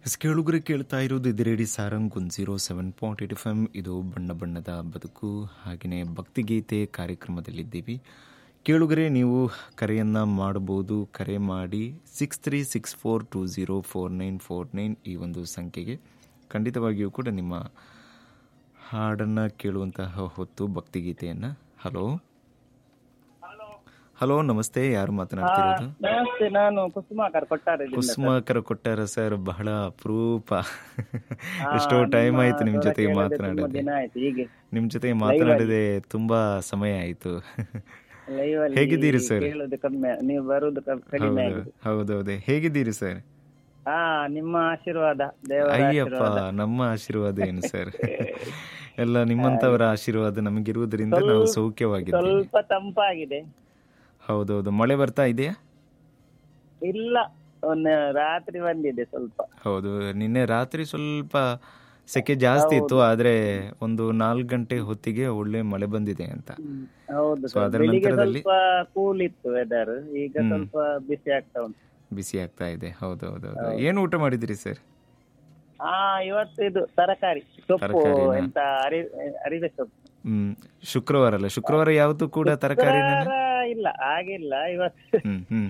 S ಕೇಳುಗರೆ ಕೇಳ್ತಾ ಇರೋದು ಇದಿರೇಡಿ ಸಾರಂಗ್ ಒಂದು zero seven point eight F M ಇದು ಬಣ್ಣ ಬಣ್ಣದ ಬದುಕು ಹಾಗೆಯೇ ಭಕ್ತಿಗೀತೆ ಕಾರ್ಯಕ್ರಮದಲ್ಲಿದ್ದೀವಿ ಕೇಳುಗರೆ ನೀವು ಕರೆಯನ್ನು ಮಾಡಬಹುದು ಕರೆ ಮಾಡಿ six three six four two zero four nine four nine ಈ ಒಂದು ಸಂಖ್ಯೆಗೆ ಖಂಡಿತವಾಗಿಯೂ ಕೂಡ ನಿಮ್ಮ ಹಾಡನ್ನು ಕೇಳುವಂತಹ ಹೊತ್ತು ಭಕ್ತಿಗೀತೆಯನ್ನು ಹಲೋ ಹಲೋ ನಮಸ್ತೆ ಯಾರು ಮಾತನಾಡ್ತಿರೋದು ನಮಸ್ತೆ ನಾನು ಕುಸುಮಾಕರ್ ಕೊಟ್ಟಾರದಿಂದ ಕುಸುಮಾಕರ ಕೊಟ್ಟಾರ ಸರ್ ಬಹಳ ಅಪರೂಪ ಎಷ್ಟೋ ಟೈಮ್ ಆಯ್ತು ನಿಮ್ ಜೊತೆ ತುಂಬಾ ಮಾತನಾಡದೆ ದಿನ ಆಯ್ತು ಹೀಗೆ ನಿಮ್ ಜೊತೆ ಮಾತನಾಡದೆ ತುಂಬಾ ಸಮಯ ಆಯ್ತು ಲೈವ್ ಅಲ್ಲಿ ಹೇಗಿದ್ದೀರಿ ಸರ್ ಕೇಳೋದು ಕಮ್ಮಿ ನೀವು ಬರುವುದು ಕ- ಕಡಿಮೆ ಆಗಿದೆ ಹೌದೌದೇ ಹೇಗಿದ್ದೀರಿ ಸರ್ ಹಾ ನಿಮ್ಮ ಆಶೀರ್ವಾದ ದೇವರ ಅಯ್ಯಪ್ಪ ನಮ್ಮ ಆಶೀರ್ವಾದ ಏನು ಸರ್ ಎಲ್ಲ ನಿಮ್ಮಂತವರ ಆಶೀರ್ವಾದ ನಮಗಿರುವುದರಿಂದ ನಾವು ಸೌಖ್ಯವಾಗಿದ್ದೀವಿ ಸ್ವಲ್ಪ ತಂಪಾಗಿದೆ ಹೌದೌದು ಮಳೆ ಬರ್ತಾ ಇದೆಯಾ ಇಲ್ಲ ಒಂದು ರಾತ್ರಿ ಬಂದಿದೆ ಸ್ವಲ್ಪ ಹೌದು ನಿನ್ನೆ ರಾತ್ರಿ ಸ್ವಲ್ಪ ಸೆಕೆ ಜಾಸ್ತಿ ಇತ್ತು ಆದ್ರೆ ಒಂದು ನಾಲ್ಕು ಗಂಟೆ ಹೊತ್ತಿಗೆ ಒಳ್ಳೆ ಮಳೆ ಬಂದಿದೆ ಅಂತ ಹೌದು So, ಅದರ ಬೆಳಿಗ್ಗೆ ನಂತರದಲ್ಲಿ- ಸ್ವಲ್ಪ ಕೂಲ್ ಇತ್ತು ವೆದರ್ ಈಗ ಸ್ವಲ್ಪ ಬಿಸಿ ಆಗ್ತಾ ಉಂಟು ಬಿಸಿ ಆಗ್ತಾ ಇದೆ ಹೌದು ಹೌದು ಹೌದು ಏನು ಊಟ ಮಾಡಿದಿರಿ ಸರ್ ಹಾ ಇವತ್ತು ಇದು ತರಕಾರಿ ಸೊಪ್ಪು ತರಕಾರಿನಾ? ಎಂತ ಅರಿ ಅರಿವೆ ಸೊಪ್ಪು ಹ್ಮ್ ಶುಕ್ರವಾರ ಅಲ್ಲ ಶುಕ್ರವಾರ ಯಾವತ್ತೂ ಕೂಡ ತರಕಾರಿ ಶುಕ್ರವಾರ ಇಲ್ಲ ಆಗಿಲ್ಲ ಇವತ್ತು ಹ್ಮ್ ಹ್ಮ್